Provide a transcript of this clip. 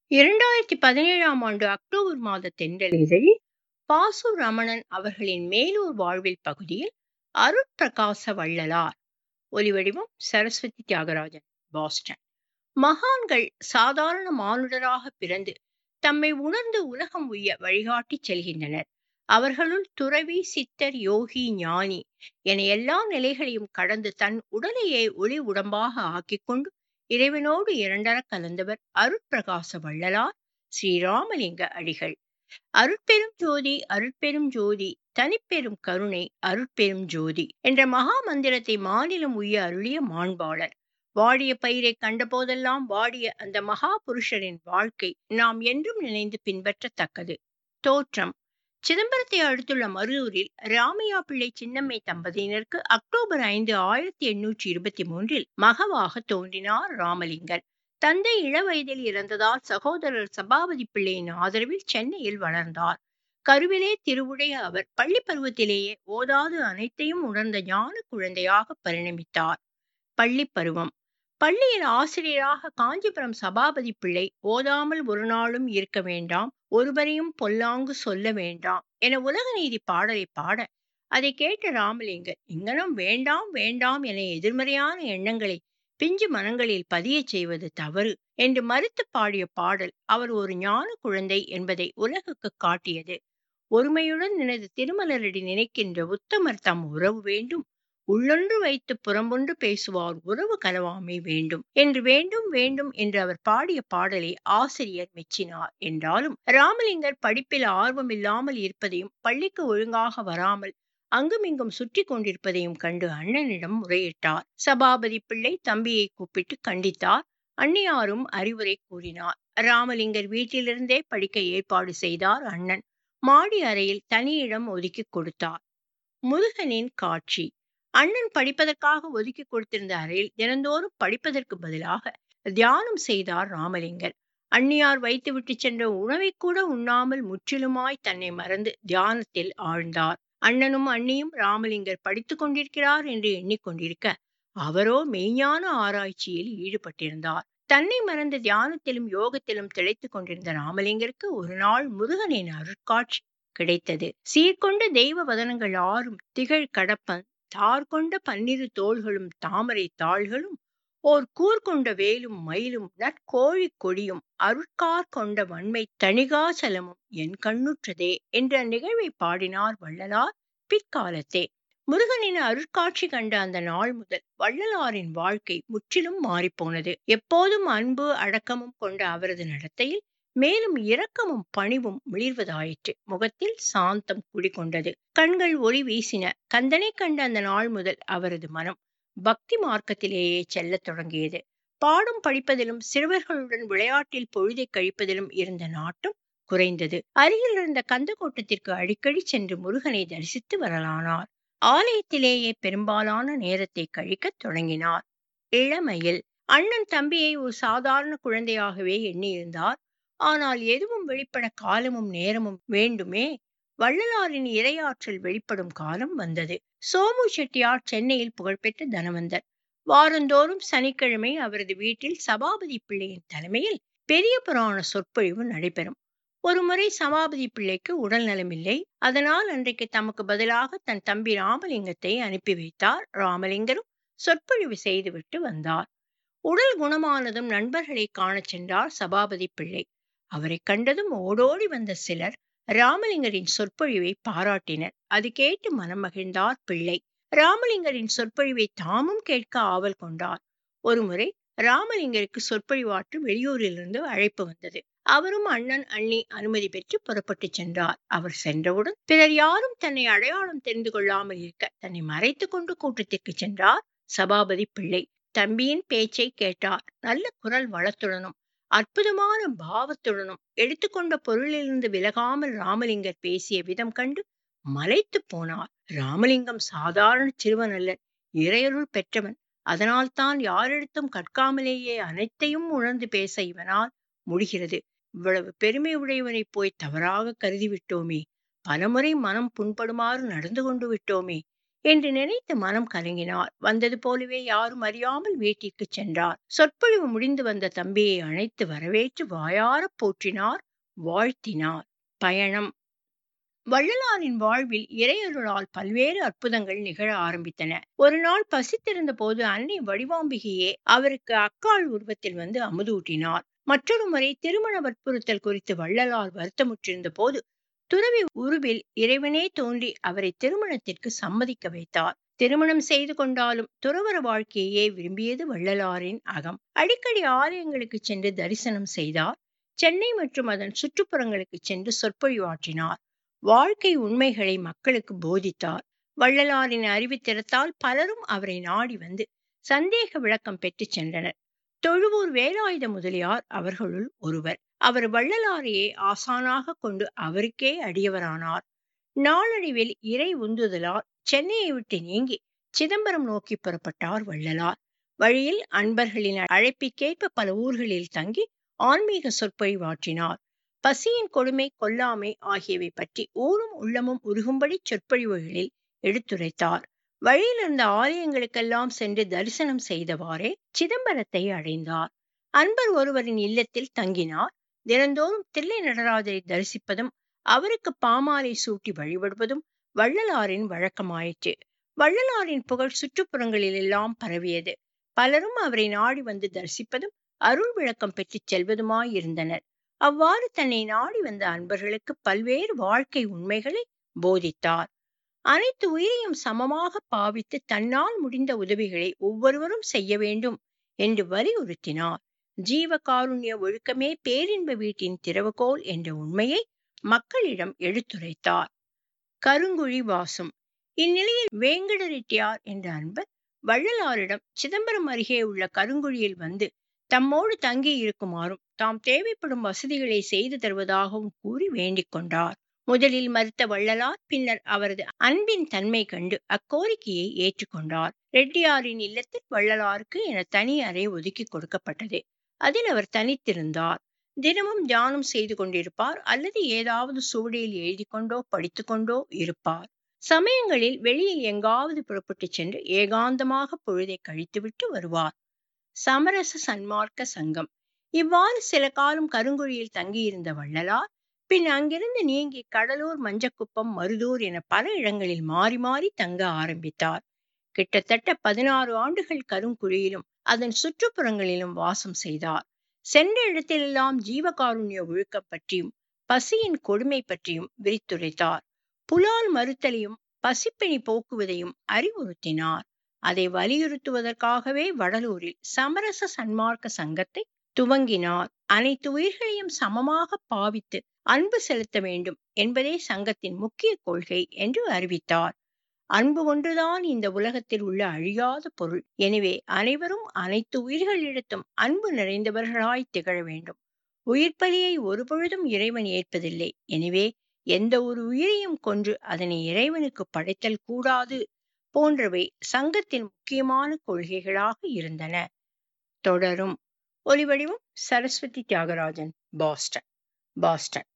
இரண்டாயிரத்தி பதினேழாம் ஆண்டு அக்டோபர் மாத தென்றல் இதழில் பாசு ரமணன் அவர்களின் மேலூர் வாழ்வில் பகுதியில் அருட்பிரகாச வள்ளலார் ஒலிவடிவம் சரஸ்வதி தியாகராஜன் பாஸ்டன் மகான்கள் சாதாரண மானுடராக பிறந்து தம்மை உணர்ந்து உலகம் உய்ய வழிகாட்டிச் செல்கின்றனர் அவர்களுள் துறவி சித்தர் யோகி ஞானி என எல்லா நிலைகளையும் கடந்து தன் உடலையே ஒளி உடம்பாக ஆக்கிக்கொண்டு இறைவனோடு இரண்டர கலந்தவர் அருட்பிரகாச வள்ளலார் ஸ்ரீராமலிங்க அடிகள் அருட்பெரும் ஜோதி அருட்பெரும் ஜோதி தனிப்பெரும் கருணை அருட்பெரும் ஜோதி என்ற மகா மந்திரத்தை மாநிலம் உய்ய அருளிய மாண்பாளர் வாடிய பயிரை கண்டபோதெல்லாம் வாடிய அந்த மகா புருஷரின் வாழ்க்கை நாம் என்றும் நினைந்து பின்பற்றத்தக்கது தோற்றம் சிதம்பரத்தை அடுத்துள்ள மருதூரில் ராமையா பிள்ளை சின்னம்மை தம்பதியினருக்கு அக்டோபர் ஐந்து ஆயிரத்தி எண்ணூற்றி இருபத்தி மூன்றில் மகவாக தோன்றினார் ராமலிங்கர் தந்தை இளவயதில் இறந்ததால் சகோதரர் சபாபதி பிள்ளையின் ஆதரவில் சென்னையில் வளர்ந்தார் கருவிலே திருவுடைய அவர் பள்ளி பருவத்திலேயே ஓதாது அனைத்தையும் உணர்ந்த ஞான குழந்தையாக பரிணமித்தார் பள்ளி பருவம் பள்ளியில் ஆசிரியராக காஞ்சிபுரம் சபாபதி பிள்ளை ஓதாமல் ஒரு நாளும் இருக்க வேண்டாம் ஒருவரையும் பொல்லாங்கு சொல்ல வேண்டாம் என உலக நீதி பாடலை பாட அதை கேட்ட ராமலிங்கர் இங்கனம் வேண்டாம் வேண்டாம் என எதிர்மறையான எண்ணங்களை பிஞ்சு மனங்களில் பதியச் செய்வது தவறு என்று மறுத்து பாடிய பாடல் அவர் ஒரு ஞான குழந்தை என்பதை உலகுக்கு காட்டியது ஒருமையுடன் எனது திருமலரடி நினைக்கின்ற உத்தமர் தம் உறவு வேண்டும் உள்ளொன்று வைத்து புறம்பொன்று பேசுவார் உறவு கலவாமை வேண்டும் என்று வேண்டும் வேண்டும் என்று அவர் பாடிய பாடலை ஆசிரியர் மெச்சினார் என்றாலும் ராமலிங்கர் படிப்பில் ஆர்வமில்லாமல் இருப்பதையும் பள்ளிக்கு ஒழுங்காக வராமல் அங்குமிங்கும் சுற்றி கொண்டிருப்பதையும் கண்டு அண்ணனிடம் முறையிட்டார் சபாபதி பிள்ளை தம்பியை கூப்பிட்டு கண்டித்தார் அன்னியாரும் அறிவுரை கூறினார் ராமலிங்கர் வீட்டிலிருந்தே படிக்க ஏற்பாடு செய்தார் அண்ணன் மாடி அறையில் தனியிடம் ஒதுக்கி கொடுத்தார் முருகனின் காட்சி அண்ணன் படிப்பதற்காக ஒதுக்கி கொடுத்திருந்த அறையில் தினந்தோறும் படிப்பதற்கு பதிலாக தியானம் செய்தார் ராமலிங்கர் அந்நியார் வைத்துவிட்டு சென்ற உணவை கூட உண்ணாமல் முற்றிலுமாய் தன்னை மறந்து தியானத்தில் ஆழ்ந்தார் அண்ணனும் அண்ணியும் ராமலிங்கர் படித்துக் கொண்டிருக்கிறார் என்று எண்ணிக்கொண்டிருக்க அவரோ மெய்ஞான ஆராய்ச்சியில் ஈடுபட்டிருந்தார் தன்னை மறந்த தியானத்திலும் யோகத்திலும் திளைத்துக் கொண்டிருந்த ராமலிங்கருக்கு ஒரு நாள் முருகனின் அருட்காட்சி கிடைத்தது சீர்கொண்ட தெய்வ வதனங்கள் ஆறும் திகழ் கடப்பன் தார் கொண்ட பன்னிரு தோள்களும் தாமரை தாள்களும் ஓர் கூர்கொண்ட வேலும் மயிலும் நற்கோழி கொடியும் அருட்கார் கொண்ட வன்மை தணிகாசலமும் என் கண்ணுற்றதே என்ற நிகழ்வை பாடினார் வள்ளலார் பிற்காலத்தே முருகனின் அருட்காட்சி கண்ட அந்த நாள் முதல் வள்ளலாரின் வாழ்க்கை முற்றிலும் மாறிப்போனது எப்போதும் அன்பு அடக்கமும் கொண்ட அவரது நடத்தையில் மேலும் இரக்கமும் பணிவும் மிளிர்வதாயிற்று முகத்தில் சாந்தம் குடிகொண்டது கண்கள் ஒளி வீசின கந்தனை கண்ட அந்த நாள் முதல் அவரது மனம் பக்தி மார்க்கத்திலேயே செல்லத் தொடங்கியது பாடம் படிப்பதிலும் சிறுவர்களுடன் விளையாட்டில் பொழுதை கழிப்பதிலும் இருந்த நாட்டம் குறைந்தது அருகில் இருந்த கந்தகோட்டத்திற்கு அடிக்கடி சென்று முருகனை தரிசித்து வரலானார் ஆலயத்திலேயே பெரும்பாலான நேரத்தை கழிக்கத் தொடங்கினார் இளமையில் அண்ணன் தம்பியை ஒரு சாதாரண குழந்தையாகவே எண்ணியிருந்தார் ஆனால் எதுவும் வெளிப்பட காலமும் நேரமும் வேண்டுமே வள்ளலாரின் இரையாற்றல் வெளிப்படும் காலம் வந்தது சோமு செட்டியார் சென்னையில் புகழ்பெற்ற தனவந்தர் வாரந்தோறும் சனிக்கிழமை அவரது வீட்டில் சபாபதி பிள்ளையின் தலைமையில் பெரிய புராண சொற்பொழிவு நடைபெறும் ஒருமுறை சபாபதி பிள்ளைக்கு உடல் நலமில்லை அதனால் அன்றைக்கு தமக்கு பதிலாக தன் தம்பி ராமலிங்கத்தை அனுப்பி வைத்தார் ராமலிங்கரும் சொற்பொழிவு செய்துவிட்டு வந்தார் உடல் குணமானதும் நண்பர்களை காணச் சென்றார் சபாபதி பிள்ளை அவரை கண்டதும் ஓடோடி வந்த சிலர் ராமலிங்கரின் சொற்பொழிவை பாராட்டினர் அது கேட்டு மனம் மகிழ்ந்தார் பிள்ளை ராமலிங்கரின் சொற்பொழிவை தாமும் கேட்க ஆவல் கொண்டார் ஒருமுறை ராமலிங்கருக்கு சொற்பொழிவாற்று வெளியூரிலிருந்து அழைப்பு வந்தது அவரும் அண்ணன் அண்ணி அனுமதி பெற்று புறப்பட்டு சென்றார் அவர் சென்றவுடன் பிறர் யாரும் தன்னை அடையாளம் தெரிந்து கொள்ளாமல் இருக்க தன்னை மறைத்து கொண்டு கூட்டத்திற்கு சென்றார் சபாபதி பிள்ளை தம்பியின் பேச்சை கேட்டார் நல்ல குரல் வளத்துடனும் அற்புதமான பாவத்துடனும் எடுத்துக்கொண்ட பொருளிலிருந்து விலகாமல் ராமலிங்கர் பேசிய விதம் கண்டு மலைத்து போனார் ராமலிங்கம் சாதாரண சிறுவன் அல்ல இறையருள் பெற்றவன் அதனால்தான் யாரிடத்தும் கற்காமலேயே அனைத்தையும் உணர்ந்து பேச இவனால் முடிகிறது இவ்வளவு பெருமை உடையவனை போய் தவறாக கருதி விட்டோமே பலமுறை மனம் புண்படுமாறு நடந்து கொண்டு விட்டோமே என்று நினைத்து மனம் கலங்கினார் வந்தது போலவே யாரும் அறியாமல் வீட்டிற்கு சென்றார் சொற்பொழிவு முடிந்து வந்த தம்பியை அழைத்து வரவேற்று வாயார போற்றினார் வாழ்த்தினார் பயணம் வள்ளலாரின் வாழ்வில் இறையருளால் பல்வேறு அற்புதங்கள் நிகழ ஆரம்பித்தன ஒரு நாள் பசித்திருந்த போது அன்னை வடிவாம்பிகையே அவருக்கு அக்காள் உருவத்தில் வந்து அமுதூட்டினார் மற்றொரு முறை திருமண வற்புறுத்தல் குறித்து வள்ளலார் வருத்தமுற்றிருந்த போது துறவி உருவில் இறைவனே தோன்றி அவரை திருமணத்திற்கு சம்மதிக்க வைத்தார் திருமணம் செய்து கொண்டாலும் துறவர வாழ்க்கையே விரும்பியது வள்ளலாரின் அகம் அடிக்கடி ஆலயங்களுக்கு சென்று தரிசனம் செய்தார் சென்னை மற்றும் அதன் சுற்றுப்புறங்களுக்கு சென்று சொற்பொழிவாற்றினார் வாழ்க்கை உண்மைகளை மக்களுக்கு போதித்தார் வள்ளலாரின் அறிவுத்திறத்தால் பலரும் அவரை நாடி வந்து சந்தேக விளக்கம் பெற்று சென்றனர் தொழுவூர் வேலாயுத முதலியார் அவர்களுள் ஒருவர் அவர் வள்ளலாரையே ஆசானாக கொண்டு அவருக்கே அடியவரானார் நாளடைவில் இறை உந்துதலால் சென்னையை விட்டு நீங்கி சிதம்பரம் நோக்கி புறப்பட்டார் வள்ளலார் வழியில் அன்பர்களின் அழைப்பிற்கேற்ப பல ஊர்களில் தங்கி ஆன்மீக சொற்பொழிவாற்றினார் பசியின் கொடுமை கொல்லாமை ஆகியவை பற்றி ஊரும் உள்ளமும் உருகும்படி சொற்பொழிவுகளில் எடுத்துரைத்தார் வழியில் இருந்த ஆலயங்களுக்கெல்லாம் சென்று தரிசனம் செய்தவாறே சிதம்பரத்தை அடைந்தார் அன்பர் ஒருவரின் இல்லத்தில் தங்கினார் தினந்தோறும் தில்லை நடராஜரை தரிசிப்பதும் அவருக்கு பாமாலை சூட்டி வழிபடுவதும் வள்ளலாரின் வழக்கமாயிற்று வள்ளலாரின் புகழ் சுற்றுப்புறங்களில் எல்லாம் பரவியது பலரும் அவரை நாடி வந்து தரிசிப்பதும் அருள் விளக்கம் பெற்றுச் செல்வதுமாயிருந்தனர் அவ்வாறு தன்னை நாடி வந்த அன்பர்களுக்கு பல்வேறு வாழ்க்கை உண்மைகளை போதித்தார் அனைத்து உயிரையும் சமமாக பாவித்து தன்னால் முடிந்த உதவிகளை ஒவ்வொருவரும் செய்ய வேண்டும் என்று வலியுறுத்தினார் ஜீவ காருண்ய ஒழுக்கமே பேரின்ப வீட்டின் திறவுகோல் என்ற உண்மையை மக்களிடம் எடுத்துரைத்தார் கருங்குழி வாசம் இந்நிலையில் வேங்கட ரெட்டியார் என்ற அன்பர் வள்ளலாரிடம் சிதம்பரம் அருகே உள்ள கருங்குழியில் வந்து தம்மோடு தங்கி இருக்குமாறும் தாம் தேவைப்படும் வசதிகளை செய்து தருவதாகவும் கூறி வேண்டிக் கொண்டார் முதலில் மறுத்த வள்ளலார் பின்னர் அவரது அன்பின் தன்மை கண்டு அக்கோரிக்கையை ஏற்றுக்கொண்டார் ரெட்டியாரின் இல்லத்தில் வள்ளலாருக்கு என தனி அறை ஒதுக்கி கொடுக்கப்பட்டது அதில் அவர் தனித்திருந்தார் தினமும் தியானம் செய்து கொண்டிருப்பார் அல்லது ஏதாவது சுவடியில் எழுதி கொண்டோ படித்துக்கொண்டோ இருப்பார் சமயங்களில் வெளியில் எங்காவது புறப்பட்டு சென்று ஏகாந்தமாக பொழுதை கழித்துவிட்டு வருவார் சமரச சன்மார்க்க சங்கம் இவ்வாறு சில காலம் கருங்குழியில் தங்கியிருந்த வள்ளலார் பின் அங்கிருந்து நீங்கி கடலூர் மஞ்சக்குப்பம் மருதூர் என பல இடங்களில் மாறி மாறி தங்க ஆரம்பித்தார் கிட்டத்தட்ட பதினாறு ஆண்டுகள் கருங்குழியிலும் அதன் சுற்றுப்புறங்களிலும் வாசம் செய்தார் சென்ற இடத்திலெல்லாம் ஜீவகாருண்ய ஒழுக்கம் பற்றியும் பசியின் கொடுமை பற்றியும் விரித்துரைத்தார் புலால் மறுத்தலையும் பசிப்பிணி போக்குவதையும் அறிவுறுத்தினார் அதை வலியுறுத்துவதற்காகவே வடலூரில் சமரச சன்மார்க்க சங்கத்தை துவங்கினார் அனைத்து உயிர்களையும் சமமாக பாவித்து அன்பு செலுத்த வேண்டும் என்பதே சங்கத்தின் முக்கிய கொள்கை என்று அறிவித்தார் அன்பு ஒன்றுதான் இந்த உலகத்தில் உள்ள அழியாத பொருள் எனவே அனைவரும் அனைத்து உயிர்களிடத்தும் அன்பு நிறைந்தவர்களாய் திகழ வேண்டும் உயிர்ப்பலியை ஒருபொழுதும் இறைவன் ஏற்பதில்லை எனவே எந்த ஒரு உயிரையும் கொன்று அதனை இறைவனுக்கு படைத்தல் கூடாது போன்றவை சங்கத்தின் முக்கியமான கொள்கைகளாக இருந்தன தொடரும் ஒலிவடிவம் சரஸ்வதி தியாகராஜன் பாஸ்டன் பாஸ்டன்